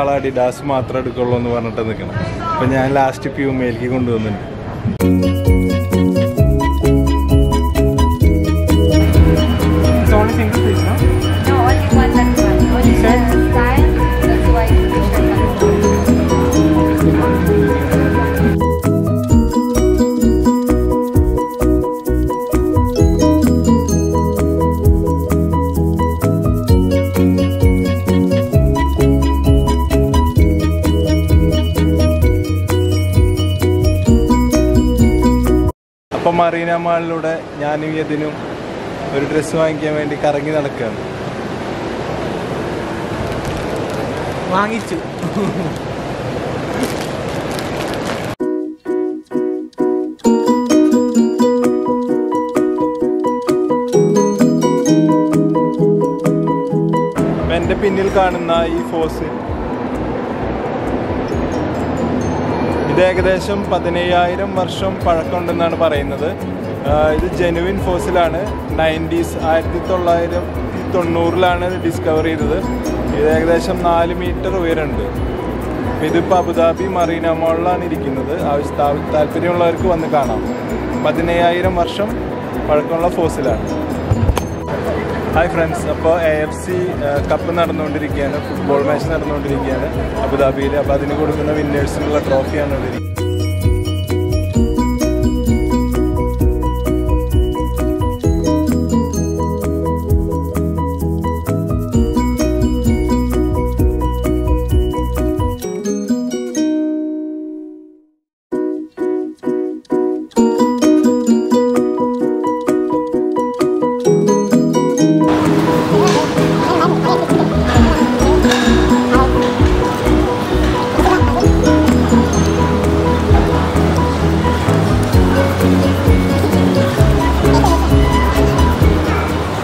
ഒരാൾ അഡിഡാസ് മാത്രം എടുക്കുള്ളൂ എന്ന് പറഞ്ഞിട്ട് നിൽക്കണം അപ്പം ഞാൻ ലാസ്റ്റ് പ്യൂമയിലേക്ക് കൊണ്ടുവന്നിട്ടുണ്ട് It's only single piece, no? No, only one that's one. Only the style, that's why the shirt comes അപ്പം മറീന മാളിലൂടെ ഞാനും യതിനും ഒരു ഡ്രസ്സ് വാങ്ങിക്കാൻ വേണ്ടി കറങ്ങി നടക്കുകയാണ് വാങ്ങിച്ചു അപ്പം എൻ്റെ പിന്നിൽ കാണുന്ന ഈ ഫോസ് ഇത് ഏകദേശം പതിനയ്യായിരം വർഷം പഴക്കമുണ്ടെന്നാണ് പറയുന്നത് ആ, ഇത് ജെനുവിൻ ഫോസിലാണ് നയൻറ്റീസ് ആയിരത്തി തൊള്ളായിരത്തി തൊണ്ണൂറിലാണ് ഇത് ഡിസ്കവർ ചെയ്തത് ഇത് ഏകദേശം നാല് മീറ്റർ ഉയരമുണ്ട് അപ്പോൾ ഇതിപ്പോൾ അബുദാബി മറീന മോളിലാണ് ഇരിക്കുന്നത് ആവശ്യ താ- താല്പര്യമുള്ളവർക്ക് വന്ന് കാണാം പതിനയ്യായിരം വർഷം പഴക്കമുള്ള ഫോസിലാണ് ഹായ് ഫ്രണ്ട്സ് അപ്പോൾ എ എഫ് സി കപ്പ് നടന്നുകൊണ്ടിരിക്കുകയാണ് ഫുട്ബോൾ മാച്ച് നടന്നുകൊണ്ടിരിക്കുകയാണ് അബുദാബിയിൽ അപ്പോൾ അതിന് കൊടുക്കുന്ന വിന്നേഴ്സിനുള്ള ട്രോഫിയാണ് ഇവിടെ ഇരിക്കുന്നത്